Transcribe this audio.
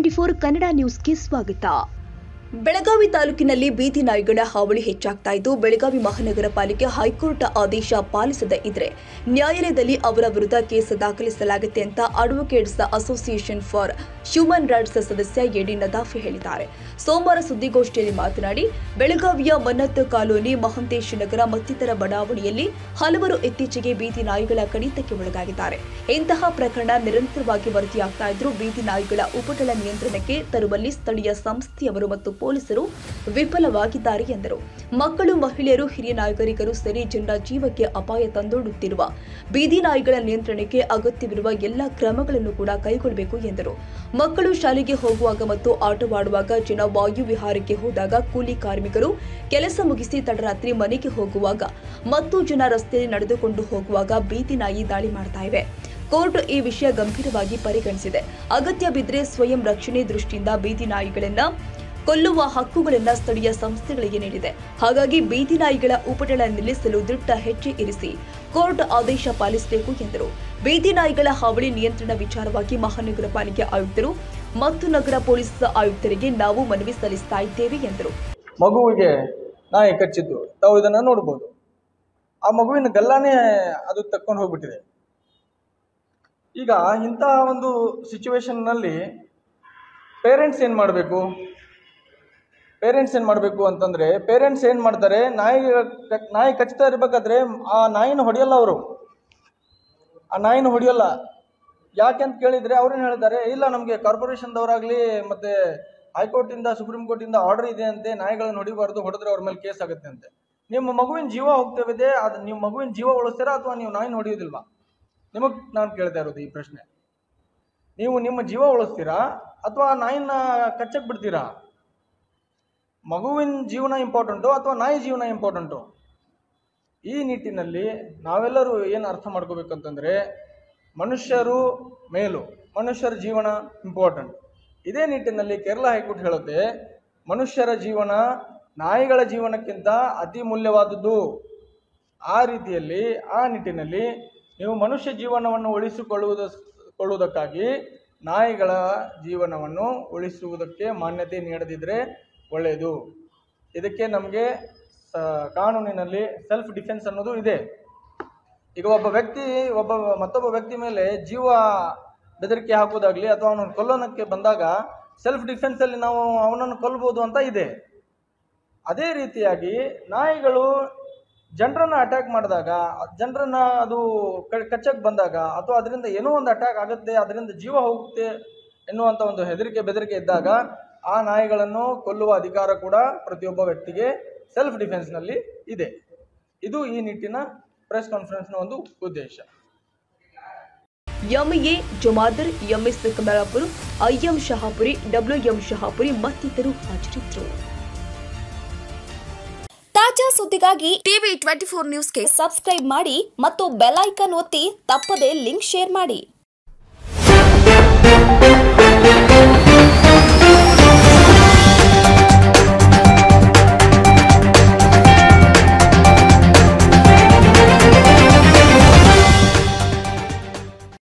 twenty four Kannada ನ್ಯೂಸ್ಗೆ ಸ್ವಾಗತ ಬೆಳಗಾವಿ ತಾಲೂಕಿನಲ್ಲಿ ಬೀದಿ ನಾಯಿಗಳ ಹಾವಳಿ ಹೆಚ್ಚಾಗ್ತಾ ಇದ್ದು ಬೆಳಗಾವಿ ಮಹಾನಗರ ಪಾಲಿಕೆ ಹೈಕೋರ್ಟ್ ಆದೇಶ ಪಾಲಿಸದೇ ಇದ್ರೆ ನ್ಯಾಯಾಲಯದಲ್ಲಿ ಅವರ ವಿರುದ್ಧ ಕೇಸ್ ದಾಖಲಿಸಲಾಗುತ್ತೆ ಅಂತ advocates association for human rights ಸದಸ್ಯ ಎಡಿ ನದಾಫಿ ಹೇಳಿದ್ದಾರೆ ಸೋಮವಾರ ಸುದ್ದಿಗೋಷ್ಠಿಯಲ್ಲಿ ಮಾತನಾಡಿ ಬೆಳಗಾವಿಯ ಮನ್ನತ್ ಕಾಲೋನಿ ಮಹಂತೇಶ್ ನಗರ ಮತ್ತಿತರ ಬಡಾವಣೆಯಲ್ಲಿ ಹಲವರು ಇತ್ತೀಚೆಗೆ ಬೀದಿ ನಾಯಿಗಳ ಕಡಿತಕ್ಕೆ ಒಳಗಾಗಿದ್ದಾರೆ ಇಂತಹ ಪ್ರಕರಣ ನಿರಂತರವಾಗಿ ವರದಿಯಾಗ್ತಾ ಇದ್ರೂ ಬೀದಿ ನಾಯಿಗಳ ಉಪಟಳ ನಿಯಂತ್ರಣಕ್ಕೆ ತರುವಲ್ಲಿ ಸ್ಥಳೀಯ ಸಂಸ್ಥೆಯವರು ಮತ್ತು ಪೊಲೀಸರು ವಿಫಲವಾಗಿದ್ದಾರೆ ಎಂದರು ಮಕ್ಕಳು ಮಹಿಳೆಯರು ಹಿರಿಯ ನಾಗರಿಕರು ಸೇರಿ ಜನರ ಜೀವಕ್ಕೆ ಅಪಾಯ ತಂದೊಡ್ಡುತ್ತಿರುವ ಬೀದಿ ನಾಯಿಗಳ ನಿಯಂತ್ರಣಕ್ಕೆ ಅಗತ್ಯವಿರುವ ಎಲ್ಲ ಕ್ರಮಗಳನ್ನು ಕೂಡ ಕೈಗೊಳ್ಳಬೇಕು ಎಂದರು ಮಕ್ಕಳು ಶಾಲೆಗೆ ಹೋಗುವಾಗ ಮತ್ತು ಆಟವಾಡುವಾಗ ಜನ ವಾಯು ವಿಹಾರಕ್ಕೆ ಹೋದಾಗ ಕೂಲಿ ಕಾರ್ಮಿಕರು ಕೆಲಸ ಮುಗಿಸಿ ತಡರಾತ್ರಿ ಮನೆಗೆ ಹೋಗುವಾಗ ಮತ್ತು ಜನ ರಸ್ತೆಯಲ್ಲಿ ನಡೆದುಕೊಂಡು ಹೋಗುವಾಗ ಬೀದಿ ನಾಯಿ ದಾಳಿ ಮಾಡ್ತಾ ಇವೆ ಕೋರ್ಟ್ ಈ ವಿಷಯ ಗಂಭೀರವಾಗಿ ಪರಿಗಣಿಸಿದೆ ಅಗತ್ಯ ಬಿದ್ದರೆ ಸ್ವಯಂ ರಕ್ಷಣೆ ದೃಷ್ಟಿಯಿಂದ ಬೀದಿ ನಾಯಿಗಳನ್ನ ಕೊಲ್ಲುವ ಹಕ್ಕುಗಳನ್ನ ಸ್ಥಳೀಯ ಸಂಸ್ಥೆಗಳಿಗೆ ನೀಡಿದೆ ಹಾಗಾಗಿ ಬೀದಿ ನಾಯಿಗಳ ಉಪಟಳ ನಿಲ್ಲಿಸಲು ದಿಟ್ಟ ಹೆಜ್ಜೆ ಇರಿಸಿ ಕೋರ್ಟ್ ಆದೇಶ ಪಾಲಿಸಬೇಕು ಎಂದರು ಬೀದಿ ನಾಯಿಗಳ ಹಾವಳಿ ನಿಯಂತ್ರಣ ವಿಚಾರವಾಗಿ ಮಹಾನಗರ ಪಾಲಿಕೆ ಆಯುಕ್ತರು ಮತ್ತು ನಗರ ಪೊಲೀಸ್ ಆಯುಕ್ತರಿಗೆ ನಾವು ಮನವಿ ಸಲ್ಲಿಸ್ತಾ ಇದ್ದೇವೆ ಎಂದರು ಮಗುವಿಗೆ ನಾಯಿ ಕಚ್ಚಿದ್ದು ತಾವು ಇದನ್ನ ನೋಡ್ಬೋದು ಆ ಮಗುವಿನ ಗಲ್ಲಾನೇ ಅದು ತಕ್ಕೊಂಡು ಹೋಗ್ಬಿಟ್ಟಿದೆ ಈಗ ಇಂತಹ ಒಂದು ಸಿಚುವೇಶನ್ನಲ್ಲಿ ಪೇರೆಂಟ್ಸ್ ಏನು ಮಾಡಬೇಕು ಪೇರೆಂಟ್ಸ್ ಏನು ಮಾಡಬೇಕು ಅಂತಂದರೆ ಪೇರೆಂಟ್ಸ್ ಏನು ಮಾಡ್ತಾರೆ ನಾಯಿ ಕ- ನಾಯಿ ಕಚ್ತಾ ಇರ್ಬೇಕಾದ್ರೆ ಆ ನಾಯಿನ ಹೊಡೆಯಲ್ಲ ಅವರು ಆ ನಾಯಿನ ಹೊಡೆಯಲ್ಲ ಯಾಕೆಂತ ಕೇಳಿದರೆ ಅವ್ರೇನು ಹೇಳಿದ್ದಾರೆ ಇಲ್ಲ ನಮಗೆ ಕಾರ್ಪೊರೇಷನ್ದವರಾಗಲಿ ಮತ್ತು ಹೈಕೋರ್ಟಿಂದ ಸುಪ್ರೀಂ ಕೋರ್ಟಿಂದ ಆರ್ಡರ್ ಇದೆ ಅಂತೆ ನಾಯಿಗಳನ್ನು ಹೊಡಿಬಾರ್ದು ಹೊಡೆದ್ರೆ ಅವ್ರ ಮೇಲೆ ಕೇಸ್ ಆಗುತ್ತೆ ಅಂತೆ ನಿಮ್ಮ ಮಗುವಿನ ಜೀವ ಹೋಗ್ತೇವಿದೆ ಅದು ನೀವು ಮಗುವಿನ ಜೀವ ಉಳಿಸ್ತೀರಾ ಅಥವಾ ನೀವು ನಾಯಿನ ಹೊಡೆಯೋದಿಲ್ವಾ ನಿಮಗೆ ನಾನು ಕೇಳ್ತಾ ಇರೋದು ಈ ಪ್ರಶ್ನೆ ನೀವು ನಿಮ್ಮ ಜೀವ ಉಳಿಸ್ತೀರಾ ಅಥವಾ ನಾಯಿನ ಕಚ್ಚಕ್ಕೆ ಬಿಡ್ತೀರಾ ಮಗುವಿನ ಜೀವನ ಇಂಪಾರ್ಟೆಂಟು ಅಥವಾ ನಾಯಿ ಜೀವನ ಇಂಪಾರ್ಟೆಂಟು ಈ ನಿಟ್ಟಿನಲ್ಲಿ ನಾವೆಲ್ಲರೂ ಏನು ಅರ್ಥ ಮಾಡ್ಕೋಬೇಕಂತಂದರೆ ಮನುಷ್ಯರು ಮೇಲು ಮನುಷ್ಯರ ಜೀವನ ಇಂಪಾರ್ಟೆಂಟ್ ಇದೇ ನಿಟ್ಟಿನಲ್ಲಿ ಕೇರಳ ಹೈಕೋರ್ಟ್ ಹೇಳುತ್ತೆ ಮನುಷ್ಯರ ಜೀವನ ನಾಯಿಗಳ ಜೀವನಕ್ಕಿಂತ ಅತಿ ಮೂಲ್ಯವಾದದ್ದು ಆ ರೀತಿಯಲ್ಲಿ ಆ ನಿಟ್ಟಿನಲ್ಲಿ ನೀವು ಮನುಷ್ಯ ಜೀವನವನ್ನು ಉಳಿಸಿಕೊಳ್ಳುವುದ ಕೊಳ್ಳುವುದಕ್ಕಾಗಿ ನಾಯಿಗಳ ಜೀವನವನ್ನು ಉಳಿಸುವುದಕ್ಕೆ ಮಾನ್ಯತೆ ನೀಡದಿದ್ದರೆ ಒಳ್ಳೆಯದು ಇದಕ್ಕೆ ನಮಗೆ ಕಾನೂನಿನಲ್ಲಿ ಸೆಲ್ಫ್ ಡಿಫೆನ್ಸ್ ಅನ್ನೋದು ಇದೆ ಈಗ ಒಬ್ಬ ವ್ಯಕ್ತಿ ಒಬ್ಬ ಮತ್ತೊಬ್ಬ ವ್ಯಕ್ತಿ ಮೇಲೆ ಜೀವ ಬೆದರಿಕೆ ಹಾಕೋದಾಗ್ಲಿ ಅಥವಾ ಅವನನ್ನು ಕೊಲ್ಲೋನಕ್ಕೆ ಬಂದಾಗ ಸೆಲ್ಫ್ ಡಿಫೆನ್ಸಲ್ಲಿ ನಾವು ಅವನನ್ನು ಕೊಲ್ಬೋದು ಅಂತ ಇದೆ ಅದೇ ರೀತಿಯಾಗಿ ನಾಯಿಗಳು ಜನರನ್ನ ಅಟ್ಯಾಕ್ ಮಾಡಿದಾಗ ಜನರನ್ನ ಅದು ಕಚ್ಚಕ್ಕೆ ಬಂದಾಗ ಅಥವಾ ಅದರಿಂದ ಏನೋ ಒಂದು ಅಟ್ಯಾಕ್ ಆಗುತ್ತೆ ಅದರಿಂದ ಜೀವ ಹೋಗುತ್ತೆ ಎನ್ನುವಂಥ ಒಂದು ಹೆದರಿಕೆ ಬೆದರಿಕೆ ಇದ್ದಾಗ ಆ ನಾಯಿಗಳನ್ನು ಕೊಲ್ಲುವ ಅಧಿಕಾರ ಕೂಡ ಪ್ರತಿಯೊಬ್ಬ ವ್ಯಕ್ತಿಗೆ ಸೆಲ್ಫ್ ಡಿಫೆನ್ಸ್ನಲ್ಲಿ ಇದೆ ಇದು ಈ ನಿಟ್ಟಿನ ಪ್ರೆಸ್ ಕಾನ್ಫರೆನ್ಸ್ನ ಒಂದು ಉದ್ದೇಶ MA Jamadar MS Kamalapur IM Shahapuri WM Shahapuri ಮತ್ತಿತರರು ಹಾಜರಿದ್ದರು ತಾಜಾ ಸುದ್ದಿಗಾಗಿ ಟಿವಿ ಟ್ವೆಂಟಿ ಫೋರ್ ನ್ಯೂಸ್ಗೆ ಸಬ್ಸ್ಕ್ರೈಬ್ ಮಾಡಿ ಮತ್ತು ಬೆಲ್ ಐಕಾನ್ ಒತ್ತಿ ತಪ್ಪದೇ ಲಿಂಕ್ ಶೇರ್ ಮಾಡಿ